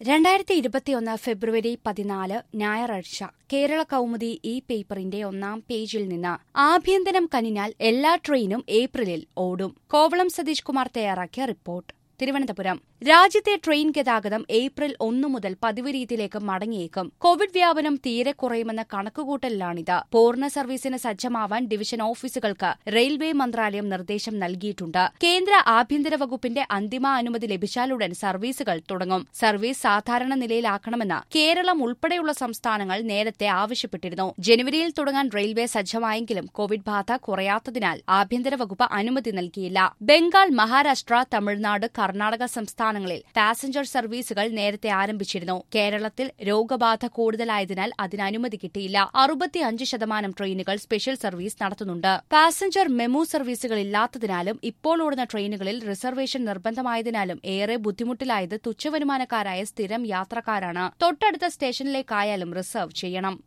രണ്ടായിരത്തി ഇരുപത്തിയൊന്ന് ഫെബ്രുവരി പതിനാല് ഞായറാഴ്ച കേരള കൗമുദി ഈ പേപ്പറിന്റെ ഒന്നാം പേജിൽ നിന്ന് ആഭ്യന്തരം കനിഞ്ഞാൽ എല്ലാ ട്രെയിനും ഏപ്രിലിൽ ഓടും കോവളം സതീഷ് കുമാർ തയ്യാറാക്കിയ റിപ്പോർട്ട് തിരുവനന്തപുരം രാജ്യത്തെ ട്രെയിൻ ഗതാഗതം ഏപ്രിൽ ഒന്നു മുതൽ പതിവ് രീതിയിലേക്ക് മടങ്ങിയേക്കും കോവിഡ് വ്യാപനം തീരെ കുറയുമെന്ന കണക്കുകൂട്ടലിലാണിത് പൂർണ്ണ സർവീസിന് സജ്ജമാവാൻ ഡിവിഷൻ ഓഫീസുകൾക്ക് റെയിൽവേ മന്ത്രാലയം നിർദ്ദേശം നൽകിയിട്ടുണ്ട് കേന്ദ്ര ആഭ്യന്തര വകുപ്പിന്റെ അന്തിമ അനുമതി ലഭിച്ചാലുടൻ സർവീസുകൾ തുടങ്ങും സർവീസ് സാധാരണ നിലയിലാക്കണമെന്ന് കേരളം ഉൾപ്പെടെയുള്ള സംസ്ഥാനങ്ങൾ നേരത്തെ ആവശ്യപ്പെട്ടിരുന്നു ജനുവരിയിൽ തുടങ്ങാൻ റെയിൽവേ സജ്ജമായെങ്കിലും കോവിഡ് ബാധ കുറയാത്തതിനാൽ ആഭ്യന്തര വകുപ്പ് അനുമതി നൽകിയില്ല ബംഗാൾ മഹാരാഷ്ട്ര തമിഴ്നാട് കർണാടക സംസ്ഥാനങ്ങളിൽ പാസഞ്ചർ സർവീസുകൾ നേരത്തെ ആരംഭിച്ചിരുന്നു കേരളത്തിൽ രോഗബാധ കൂടുതലായതിനാൽ അതിന് അനുമതി കിട്ടിയില്ല അറുപത്തിയഞ്ച് ശതമാനം ട്രെയിനുകൾ സ്പെഷ്യൽ സർവീസ് നടത്തുന്നുണ്ട് പാസഞ്ചർ മെമു സർവീസുകൾ ഇല്ലാത്തതിനാലും ഇപ്പോൾ ഓടുന്ന ട്രെയിനുകളിൽ റിസർവേഷൻ നിർബന്ധമായതിനാലും ഏറെ ബുദ്ധിമുട്ടിലായത് തുച്ഛവരുമാനക്കാരായ സ്ഥിരം യാത്രക്കാരാണ് തൊട്ടടുത്ത സ്റ്റേഷനിലേക്കായാലും റിസർവ് ചെയ്യണം